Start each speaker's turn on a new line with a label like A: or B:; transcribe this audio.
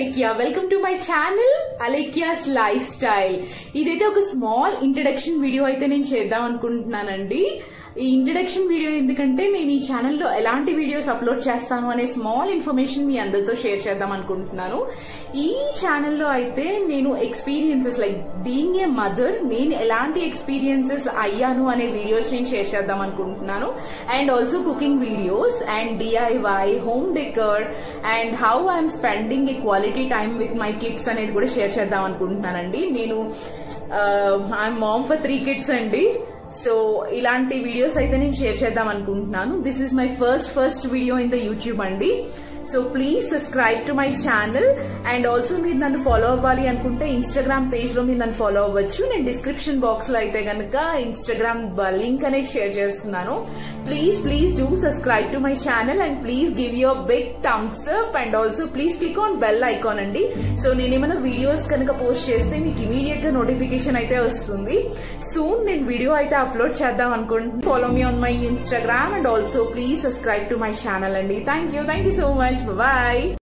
A: Alekhya welcome to my channel Alekhya's lifestyle ఇదైతే ఒక small introduction video అయితే నేను చేద్దాం అనుకుంటున్నానండి ఈ ఇంట్రడక్షన్ వీడియో ఎందుకంటే నేను ఈ ఛానల్లో ఎలాంటి వీడియోస్ అప్లోడ్ చేస్తాను అనే స్మాల్ ఇన్ఫర్మేషన్ మీ అందరితో షేర్ చేద్దాం అనుకుంటున్నాను ఈ ఛానల్లో అయితే నేను experiences like being a mother నేను ఎలాంటి ఎక్స్పీరియన్సెస్ అయ్యాను అనే వీడియోస్ నేను షేర్ చేద్దాం అనుకుంటున్నాను and also cooking videos and DIY home decor and how I'm spending a quality time with my kids అనేది కూడా షేర్ చేద్దాం అనుకుంటున్నానండి నేను I'm mom for three kids అండి సో ఇలాంటి వీడియోస్ అయితే నేను షేర్ చేద్దాం అనుకుంటున్నాను this is my first first video in the YouTube అండి so please subscribe to my channel and also మీరు నన్ను ఫాలో అవ్వాలి అనుకుంటే ఇన్స్టాగ్రామ్ పేజ్ లో మీరు నన్ను ఫాలో అవ్వచ్చు నేను డిస్క్రిప్షన్ బాక్స్ లో అయితే కనుక ఇన్స్టాగ్రామ్ లింక్ అనేది షేర్ చేస్తున్నాను please please do subscribe to my channel and please give your big thumbs up and also please click on bell icon అండి సో నేను ఏమైనా వీడియోస్ కనుక పోస్ట్ చేస్తే మీకు ఇమీడియట్ గా నోటిఫికేషన్ అయితే వస్తుంది సూన్ నేను వీడియో అయితే అప్లోడ్ చేద్దాం అనుకుంటున్నాను follow me on my Instagram and also please subscribe to my channel అండి thank you thank you so much bye